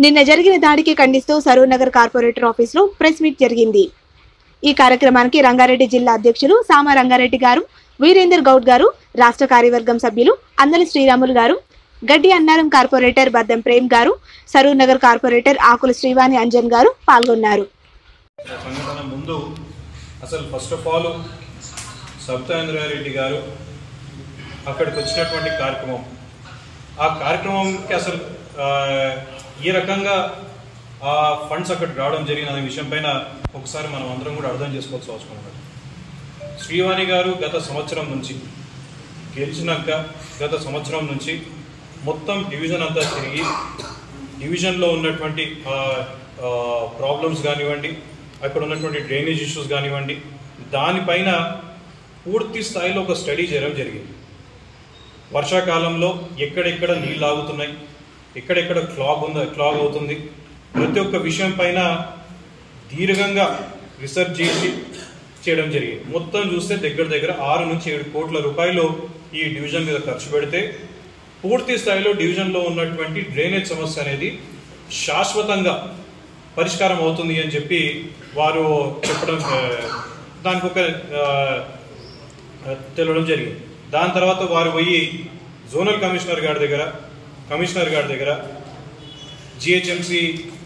నిన్న జరిగిన దాడికి ఖండిస్తూ సరూర్ నగర్ కార్పొరేటర్ ఆఫీసులో ప్రెస్ మీట్ జరిగింది ఈ కార్యక్రమానికి రంగారెడ్డి జిల్లా అధ్యక్షులు సామ రంగారెడ్డి గారు వీరేందర్ గౌడ్ గారు రాష్ట్ర కార్యవర్గం సభ్యులు అందలి శ్రీరాములు గారు గడ్డి అన్నారం కార్పొరేటర్ బద్దం ప్రేమ్ గారు సరూర్ నగర్ కార్పొరేటర్ ఆకుల శ్రీవాణి అంజన్ గారు పాల్గొన్నారు సంఘటన ముందు అసలు ఫస్ట్ ఆఫ్ ఆల్ సబితాంద్రారెడ్డి గారు అక్కడికి వచ్చినటువంటి కార్యక్రమం ఆ కార్యక్రమంకి అసలు ఆ, ఈ రకంగా ఆ ఫండ్స్ అక్కడికి రావడం జరిగిన అనే విషయం పైన ఒకసారి మనం అందరం కూడా అర్థం చేసుకోవాల్సి అవసరం ఉన్నది శ్రీవాణి గారు గత సంవత్సరం నుంచి గెలిచినాక గత సంవత్సరం నుంచి మొత్తం డివిజన్ అంతా తిరిగి డివిజన్లో ఉన్నటువంటి ప్రాబ్లమ్స్ కానివ్వండి అక్కడ ఉన్నటువంటి డ్రైనేజ్ ఇష్యూస్ కానివ్వండి దానిపైన పూర్తి స్థాయిలో ఒక స్టడీ చేయడం జరిగింది వర్షాకాలంలో ఎక్కడెక్కడ నీళ్ళు ఆగుతున్నాయి ఎక్కడెక్కడ క్లాగ్ ఉందా క్లాగ్ అవుతుంది ప్రతి ఒక్క విషయం పైన దీర్ఘంగా రీసెర్చ్ చేసి చేయడం జరిగింది మొత్తం చూస్తే దగ్గర దగ్గర ఆరు నుంచి ఏడు కోట్ల రూపాయలు ఈ డివిజన్ మీద ఖర్చు పెడితే పూర్తి స్థాయిలో డివిజన్లో ఉన్నటువంటి డ్రైనేజ్ సమస్య అనేది శాశ్వతంగా పరిష్కారం అవుతుంది అని చెప్పి వారు చెప్పడం ఆ, దానికి ఒక ఆ, తెలవడం జరిగింది దాని తర్వాత వారు పోయి జోనల్ కమిషనర్ గారి దగ్గర కమిషనర్ గారి దగ్గర జిహెచ్ఎంసి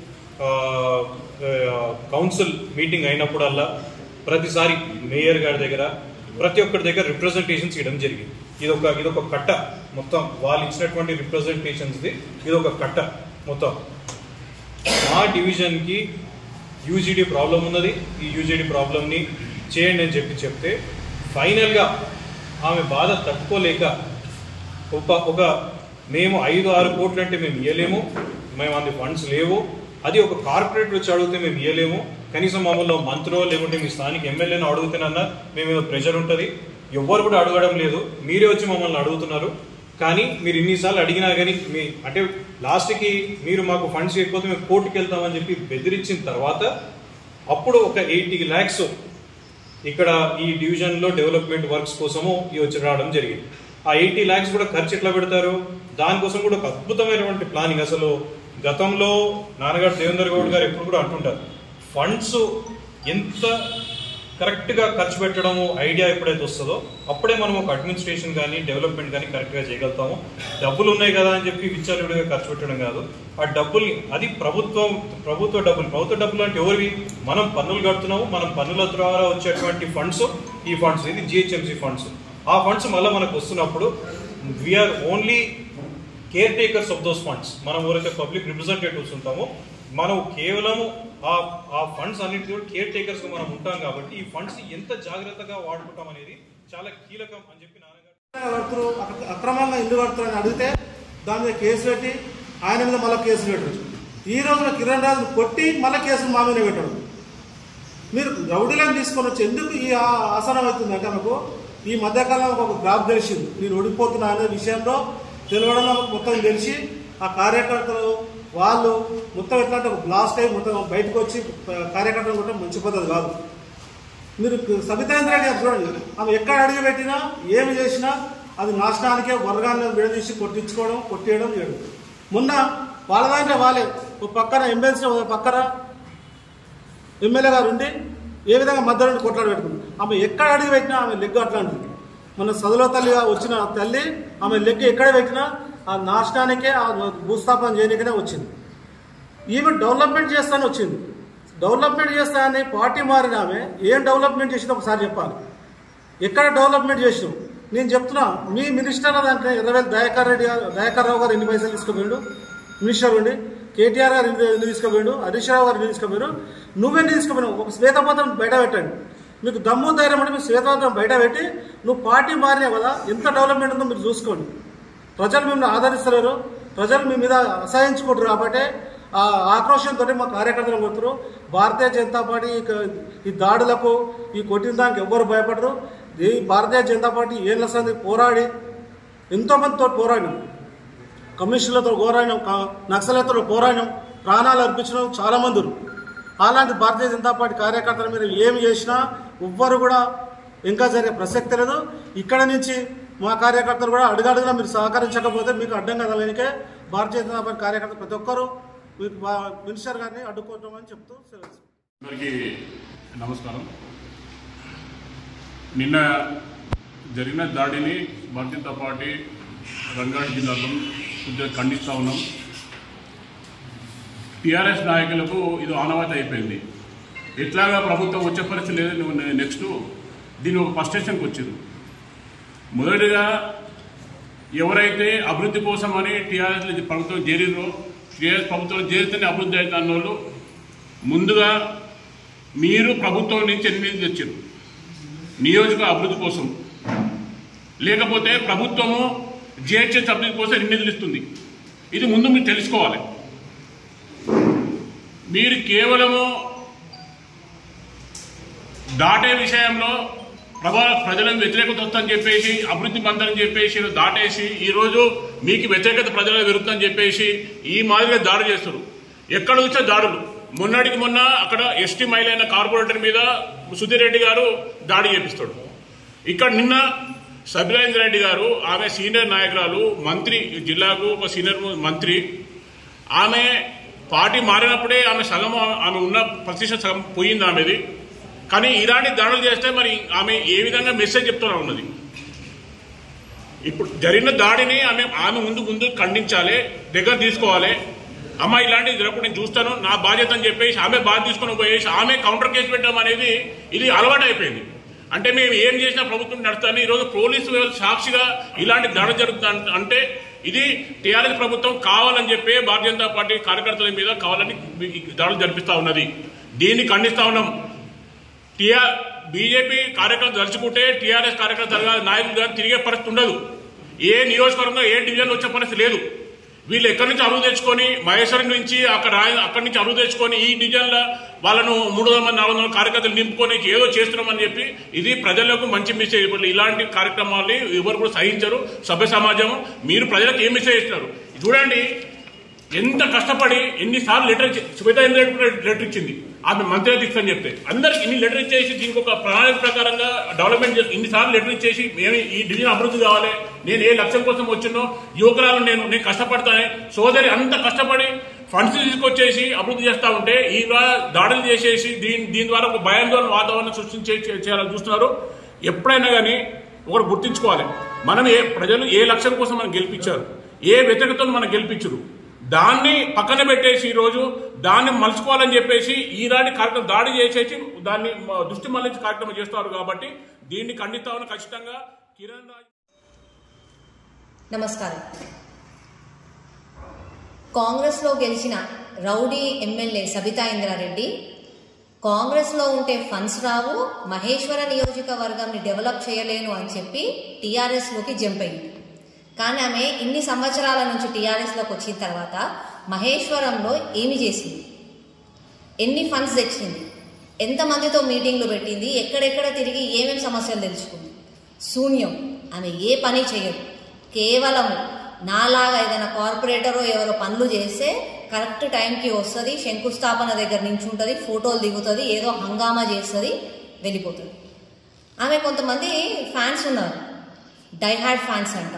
కౌన్సిల్ మీటింగ్ అయినప్పుడల్లా ప్రతిసారి మేయర్ గారి దగ్గర ప్రతి ఒక్కరి దగ్గర రిప్రజెంటేషన్స్ ఇవ్వడం జరిగింది ఇది ఒక ఇది ఒక కట్ట మొత్తం వాళ్ళు ఇచ్చినటువంటి రిప్రజెంటేషన్స్ది ఇది ఒక కట్ట మొత్తం మా డివిజన్కి యూజీడీ ప్రాబ్లం ఉన్నది ఈ యూజీడీ ప్రాబ్లమ్ని చేయండి అని చెప్పి చెప్తే ఫైనల్గా ఆమె బాధ తట్టుకోలేక ఒక ఒక మేము ఐదు ఆరు కోట్లు అంటే మేము ఇవ్వలేము మేము అంది ఫండ్స్ లేవు అది ఒక కార్పొరేట్ వచ్చి అడిగితే మేము ఇవ్వలేము కనీసం మమ్మల్ని మంత్రో లేకుంటే మీ స్థానిక ఎమ్మెల్యేనో అడుగుతానన్నా మేము ఏదో ప్రెషర్ ఉంటుంది ఎవ్వరు కూడా అడగడం లేదు మీరే వచ్చి మమ్మల్ని అడుగుతున్నారు కానీ మీరు ఇన్నిసార్లు అడిగినా కానీ మీ అంటే లాస్ట్కి మీరు మాకు ఫండ్స్ ఇవ్వకపోతే మేము కోర్టుకి వెళ్తామని చెప్పి బెదిరించిన తర్వాత అప్పుడు ఒక ఎయిటీ ల్యాక్స్ ఇక్కడ ఈ డివిజన్ లో డెవలప్మెంట్ వర్క్స్ కోసము ఈ వచ్చి రావడం జరిగింది ఆ ఎయిటీ ల్యాక్స్ కూడా ఖర్చు ఎట్లా పెడతారు దానికోసం కూడా ఒక అద్భుతమైనటువంటి ప్లానింగ్ అసలు గతంలో నాన్నగారు దేవేందర్ గౌడ్ గారు ఎప్పుడు కూడా అంటుంటారు ఫండ్స్ ఎంత కరెక్ట్ గా ఖర్చు పెట్టడము ఐడియా ఎప్పుడైతే వస్తుందో అప్పుడే మనం ఒక అడ్మినిస్ట్రేషన్ కానీ డెవలప్మెంట్ కానీ కరెక్ట్ గా చేయగలుగుతాము డబ్బులు ఉన్నాయి కదా అని చెప్పి విచ్చలవిడిగా ఖర్చు పెట్టడం కాదు ఆ డబ్బుల్ని అది ప్రభుత్వం ప్రభుత్వ డబ్బులు ప్రభుత్వ డబ్బులు అంటే ఎవరివి మనం పన్నులు కడుతున్నాము మనం పన్నుల ద్వారా వచ్చేటువంటి ఫండ్స్ ఈ ఫండ్స్ ఇది జిహెచ్ఎంసీ ఫండ్స్ ఆ ఫండ్స్ మళ్ళీ మనకు వస్తున్నప్పుడు we're only caretakers of those funds మనం ఎవరైతే పబ్లిక్ రిప్రజెంటేటివ్స్ ఉంటామో మనం కేవలము ఆ ఆ ఫండ్స్ అన్నిటి కూడా కేర్ టేకర్స్ గా మనం ఉంటాం కాబట్టి ఈ ఫండ్స్ ఎంత జాగ్రత్తగా వాడుకుంటాం అనేది చాలా కీలకం అని చెప్పి నాన్నగారు కడుతున్నారు అక్ర- అక్రమంగా ఇల్లు కడుతున్నారని అడిగితే దాని మీద కేసు పెట్టి ఆయన మీద మళ్ళీ కేసులు పెట్టారు ఈ రోజున కిరణ్ రాజును కొట్టి మళ్ళీ కేసులు మా మీద పెట్టాడు మీరు రౌడీలను తీసుకొని వచ్చి ఎందుకు ఈ ఆ- ఆసనం అవుతుందంటే మనకు ఈ మధ్యకాలంలో ఒక గ్రాఫ్ తెలిసింది నేను ఓడిపోతున్నా అనే విషయంలో తెలవడం నాకు మొత్తం తెలిసి ఆ కార్యకర్తలు వాళ్ళు మొత్తం ఎట్లా అంటే ఒక బ్లాస్ట్ అయ్యి మొత్తం బయటకు వచ్చి ఆ, కార్యకర్తలు కూడా మంచి పద్ధతి కాదు మీరు సబితాంద్ర గారు చూడండి ఆమె ఎక్కడ అడుగు పెట్టినా ఏమి చేసినా అది నాశనానికే వర్గాన్ని విడదీసి కొట్టించుకోవడం కొట్టేయడం చేయడం మొన్న వాళ్ళ దాంట్లో వాళ్ళే ఒక పక్కన ఎమ్మెల్సీ ఒక పక్కన ఎమ్మెల్యే గారు ఉండి ఏ విధంగా మధ్య నుండి కొట్లాడి పెట్టుకుంది ఆమె ఎక్కడ అడుగు పెట్టినా ఆమె లెగ్ అట్లాంటిది మన సదులో తల్లిగా వచ్చిన తల్లి ఆమె లెగ్ ఎక్కడ పెట్టినా ఆ నాశనానికే ఆ భూస్థాపన చేయడానికే వచ్చింది ఈమె డెవలప్మెంట్ చేస్తాను వచ్చింది డెవలప్మెంట్ చేస్తానని పార్టీ మారిన ఆమె ఏం డెవలప్మెంట్ చేసిందో ఒకసారి చెప్పాలి ఎక్కడ డెవలప్మెంట్ చేసినాం నేను చెప్తున్నా మీ మినిస్టర్ అంటే ఇరవై దయాకర్ రెడ్డి గారు దయాకర్ రావు గారు ఎన్ని పైసలు తీసుకుపోయాడు మినిస్టర్ ఉండి కేటీఆర్ గారు ఎన్ని ఎన్ని తీసుకుపోయాడు హరీష్ రావు గారు ఎన్ని తీసుకుపోయారు నువ్వెన్ని తీసుకుపోయినావు ఒక శ్వేతపత్రం బయట పెట్టండి మీకు దమ్ము ధైర్యం అంటే మీరు శ్వేతపత్రం బయట పెట్టి నువ్వు పార్టీ మారినావు కదా ఎంత డెవలప్మెంట్ ఉందో మీరు చూసుకోండి ప్రజలు మిమ్మల్ని ఆదరిస్తలేరు ప్రజలు మీ మీద అసహించుకుంటారు కాబట్టి ఆ ఆక్రోషంతో మా కార్యకర్తలు కొడుతున్నారు భారతీయ జనతా పార్టీ ఇక- ఈ దాడులకు ఈ కొట్టిన దానికి ఎవ్వరు భయపడరు ఈ భారతీయ జనతా పార్టీ ఏళ్ళ సంది పోరాడి ఎంతోమందితో పోరాడినాం కమ్యూనిస్టులతో పోరాడినాం క- నక్సలతో పోరాడినాం ప్రాణాలు అర్పించిన చాలా మంది ఉన్నారు. అలాంటి భారతీయ జనతా పార్టీ కార్యకర్తల మీద ఏమి చేసినా ఎవ్వరు కూడా ఇంకా జరిగే ప్రసక్తి లేదు ఇక్కడ నుంచి మా కార్యకర్తలు కూడా అడుగడుగునా మీరు సహకరించకపోతే మీకు అడ్డంగా తగలనికే భారతీయ జనతా పార్టీ కార్యకర్తలు ప్రతి ఒక్కరూ మినిస్టర్ గారిని అడ్డుకోవటమని చెప్తూ సెలవు అందరికీ నమస్కారం నిన్న జరిగిన దాడిని భారతీయ జనతా పార్టీ రంగారెడ్డి జిల్లాలో కొద్దిగా ఖండిస్తూ ఉన్నాం టీఆర్ఎస్ నాయకులకు ఇది ఆనవాయితీ అయిపోయింది ఎట్లాగా ప్రభుత్వం వచ్చే పరిస్థితి లేదు నెక్స్ట్ దీని ఒక ఫస్ట్ స్టేషన్కి వచ్చారు మొదటిగా ఎవరైతే అభివృద్ధి కోసమని టీఆర్ఎస్ ప్రభుత్వం చేరిరో టీఆర్ఎస్ ప్రభుత్వం చేరితేనే అభివృద్ధి అవుతున్న వాళ్ళు ముందుగా మీరు ప్రభుత్వం నుంచి ఎన్ని నిధులు తెచ్చారు నియోజక అభివృద్ధి కోసం లేకపోతే ప్రభుత్వము జిహెచ్ఎస్ అభివృద్ధి కోసం ఎన్ని నిధులు ఇస్తుంది ఇది ముందు మీరు తెలుసుకోవాలి మీరు కేవలము దాటే విషయంలో ప్రభా ప్రజలకు వ్యతిరేకత వస్తుందని చెప్పేసి అభివృద్ధి మందని చెప్పేసి దాటేసి ఈరోజు మీకు వ్యతిరేకత ప్రజలకు పెరుగుతుందని చెప్పేసి ఈ మాదిరిగా దాడి చేస్తారు ఎక్కడ చూసే దాడులు మొన్నటికి మొన్న అక్కడ ఎస్టీ మహిళ అయిన కార్పొరేటర్ మీద సుధీర్ రెడ్డి గారు దాడి చేపిస్తాడు ఇక్కడ నిన్న సబిరాజేంద్ర రెడ్డి గారు ఆమె సీనియర్ నాయకురాలు మంత్రి జిల్లాకు ఒక సీనియర్ మంత్రి ఆమె పార్టీ మారినప్పుడే ఆమె సగం ఆమె ఉన్న ప్రతిష్ట సగం పోయింది ఆమెది కానీ ఇలాంటి దాడులు చేస్తే మరి ఆమె ఏ విధంగా మెసేజ్ చెప్తూనే ఉన్నది ఇప్పుడు జరిగిన దాడిని ఆమె ఆమె ముందు ముందు ఖండించాలి దగ్గర తీసుకోవాలి అమ్మ ఇలాంటివి జరగకుండా నేను చూస్తాను నా బాధ్యత అని చెప్పేసి ఆమె బాధ్యత తీసుకొని పోయేసి ఆమె కౌంటర్ కేసు పెట్టడం అనేది ఇది అలవాటు అయిపోయింది అంటే మేము ఏం చేసినా ప్రభుత్వం నడుస్తాను ఈరోజు పోలీసు వ్యవస్థ సాక్షిగా ఇలాంటి దాడి జరుగుతుంది అంటే ఇది టీఆర్ఎస్ ప్రభుత్వం కావాలని చెప్పి భారతీయ జనతా పార్టీ కార్యకర్తల మీద కావాలని ఈ దాడులు జరిపిస్తా ఉన్నది దీన్ని ఖండిస్తా ఉన్నాం టీఆర్ బీజేపీ కార్యకర్తలు తలుచుకుంటే టీఆర్ఎస్ కార్యకర్తలు కాదు నాయకులు కానీ తిరిగే పరిస్థితి ఉండదు ఏ నియోజకవర్గంలో ఏ డివిజన్ వచ్చే పరిస్థితి లేదు వీళ్ళు ఎక్కడి నుంచి అరువు తెచ్చుకొని మహేశ్వరం నుంచి అక్కడ అక్కడి నుంచి అరువు తెచ్చుకొని ఈ డివిజన్ల వాళ్ళను మూడు వందల మంది నాలుగు వందల కార్యకర్తలు నింపుకొని ఏదో చేస్తున్నామని చెప్పి ఇది ప్రజలకు మంచి మెసేజ్ ఇప్పుడు ఇలాంటి కార్యక్రమాలు ఎవరు కూడా సహించరు సభ్య సమాజం మీరు ప్రజలకు ఏం మెసేజ్ ఇస్తారు చూడండి ఎంత కష్టపడి ఎన్నిసార్లు లెటర్ ఇచ్చి సుమిత లెటర్ ఇచ్చింది ఆమె మంత్రిగా తీసుకొని చెప్తే అందరికి ఇన్ని లెటర్ ఇచ్చేసి దీనికి ఒక ప్రణాళిక ప్రకారంగా డెవలప్మెంట్ చేసి ఇన్నిసార్లు లెటర్ ఇచ్చేసి మేము ఈ డివిజన్ అభివృద్ధి కావాలి నేను ఏ లక్ష్యం కోసం వచ్చినో యువకురాలు నేను నేను కష్టపడతానే సోదరి అంత కష్టపడి ఫండ్స్ తీసుకొచ్చేసి అభివృద్ధి చేస్తా ఉంటే ఈ ద్వారా దాడులు చేసేసి దీని దీని ద్వారా ఒక భయాందోళన వాతావరణం సృష్టించే చేయాలని చూస్తున్నారు ఎప్పుడైనా కానీ ఒకటి గుర్తించుకోవాలి మనం ఏ ప్రజలు ఏ లక్ష్యం కోసం మనం గెలిపించారు ఏ వ్యతిరేకతను మనం గెలిపించరు దాన్ని పక్కన పెట్టేసి ఈ రోజు దాన్ని మలుచుకోవాలని చెప్పేసి ఈనాటి కార్యక్రమం దాడి చేసేసి దాన్ని మ- దృష్టి మళ్లించి కార్యక్రమం చేస్తారు కాబట్టి దీన్ని ఖండిస్తామని ఖచ్చితంగా కిరణ్ రాజ్ నమస్కారం కాంగ్రెస్లో గెలిచిన రౌడీ ఎమ్మెల్యే సబితా ఇంద్రారెడ్డి కాంగ్రెస్లో ఉంటే ఫండ్స్ రావు మహేశ్వర నియోజకవర్గంని డెవలప్ చేయలేను అని చెప్పి టీఆర్ఎస్లోకి జంప్ అయింది కానీ ఆమె ఇన్ని సంవత్సరాల నుంచి టీఆర్ఎస్లోకి వచ్చిన తర్వాత మహేశ్వరంలో ఏమి చేసింది ఎన్ని ఫండ్స్ తెచ్చింది ఎంతమందితో మీటింగ్లు పెట్టింది ఎక్కడెక్కడ తిరిగి ఏమేమి సమస్యలు తెలుసుకుంది శూన్యం ఆమె ఏ పని చేయదు కేవలం నాలాగా ఏదైనా కార్పొరేటరో ఎవరో పనులు చేస్తే కరెక్ట్ టైంకి వస్తుంది శంకుస్థాపన దగ్గర నుంచి ఉంటుంది ఫోటోలు దిగుతుంది ఏదో హంగామా చేస్తుంది వెళ్ళిపోతుంది ఆమె కొంతమంది ఫ్యాన్స్ ఉన్నారు డైహార్డ్ ఫ్యాన్స్ అంట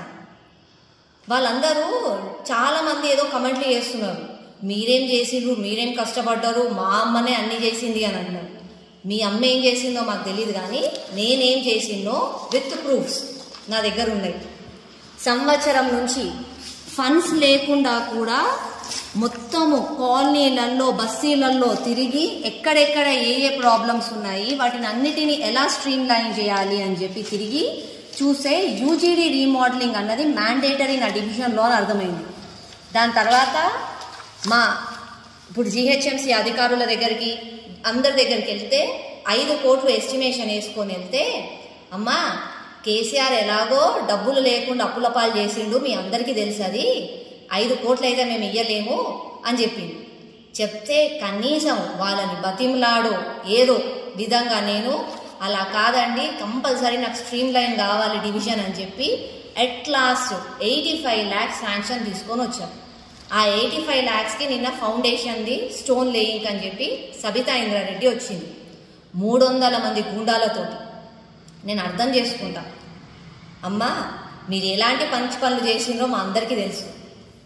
వాళ్ళందరూ చాలా మంది ఏదో కమెంట్లు చేస్తున్నారు మీరేం చేసిండ్రు మీరేం కష్టపడ్డారు మా అమ్మనే అన్ని చేసింది అని అన్నారు మీ అమ్మ ఏం చేసిందో మాకు తెలియదు కానీ నేనేం చేసిందో విత్ ప్రూఫ్స్ నా దగ్గర ఉన్నాయి సంవత్సరం నుంచి ఫండ్స్ లేకుండా కూడా మొత్తము కాలనీలలో బస్తీలలో తిరిగి ఎక్కడెక్కడ ఏ ఏ ప్రాబ్లమ్స్ ఉన్నాయి వాటిని అన్నిటినీ ఎలా స్ట్రీమ్ లైన్ చేయాలి అని చెప్పి తిరిగి చూసే యూజీడీ రీమోడలింగ్ అన్నది మ్యాండేటరీ నా డివిజన్లో అని అర్థమైంది దాని తర్వాత మా ఇప్పుడు జిహెచ్ఎంసీ అధికారుల దగ్గరికి అందరి దగ్గరికి వెళ్తే ఐదు కోట్లు ఎస్టిమేషన్ వేసుకొని వెళ్తే అమ్మా కేసీఆర్ ఎలాగో డబ్బులు లేకుండా అప్పుల పాలు చేసిండు మీ అందరికీ తెలుసు అది ఐదు కోట్లు అయితే మేము ఇయ్యలేము అని చెప్పింది చెప్తే కనీసం వాళ్ళని బతిమలాడో ఏదో విధంగా నేను అలా కాదండి కంపల్సరీ నాకు స్ట్రీమ్ లైన్ కావాలి డివిజన్ అని చెప్పి at last eighty five lakhs sanction తీసుకొని వచ్చాం ఆ ఎయిటీ ఫైవ్ ల్యాక్స్కి నిన్న ఫౌండేషన్ది స్టోన్ లేయింగ్ అని చెప్పి సబితా ఇంద్రారెడ్డి వచ్చింది మూడు వందల మంది గుండాలతోటి నేను అర్థం చేసుకుంటా అమ్మా మీరు ఎలాంటి పంచి పనులు చేసిండ్రో మా అందరికీ తెలుసు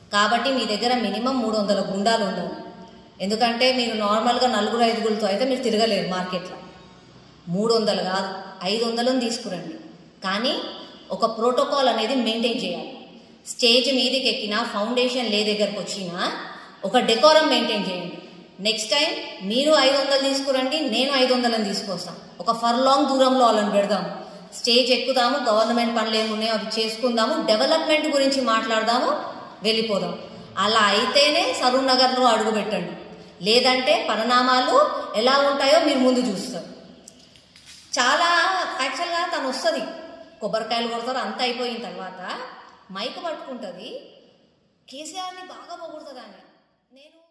కాబట్టి మీ దగ్గర మినిమం మూడు వందల గుండాలు ఉండాలి ఎందుకంటే మీరు నార్మల్గా నలుగురు ఐదుగురితో అయితే మీరు తిరగలేరు మార్కెట్లో మూడు వందలు కాదు ఐదు వందలను తీసుకురండి కానీ ఒక ప్రోటోకాల్ అనేది మెయింటైన్ చేయాలి స్టేజ్ మీదకి ఎక్కినా ఫౌండేషన్ లే దగ్గరకు వచ్చినా ఒక డెకోరం మెయింటైన్ చేయండి నెక్స్ట్ టైం మీరు ఐదు వందలు తీసుకురండి నేను ఐదు వందలను తీసుకొస్తాను ఒక ఫర్ లాంగ్ దూరంలో వాళ్ళని పెడదాం స్టేజ్ ఎక్కుదాము గవర్నమెంట్ పనులు ఏమున్నాయో అవి చేసుకుందాము డెవలప్మెంట్ గురించి మాట్లాడదాము వెళ్ళిపోదాం అలా అయితేనే సరూర్ నగర్లో అడుగు పెట్టండి లేదంటే పరిణామాలు ఎలా ఉంటాయో మీరు ముందు చూస్తారు చాలా యాక్చువల్గా తను వస్తుంది కొబ్బరికాయలు కొడతారు అంతా అయిపోయిన తర్వాత మైక్ పట్టుకుంటుంది కేసీఆర్ని బాగా పొగుడుతుంది ఆమె నేను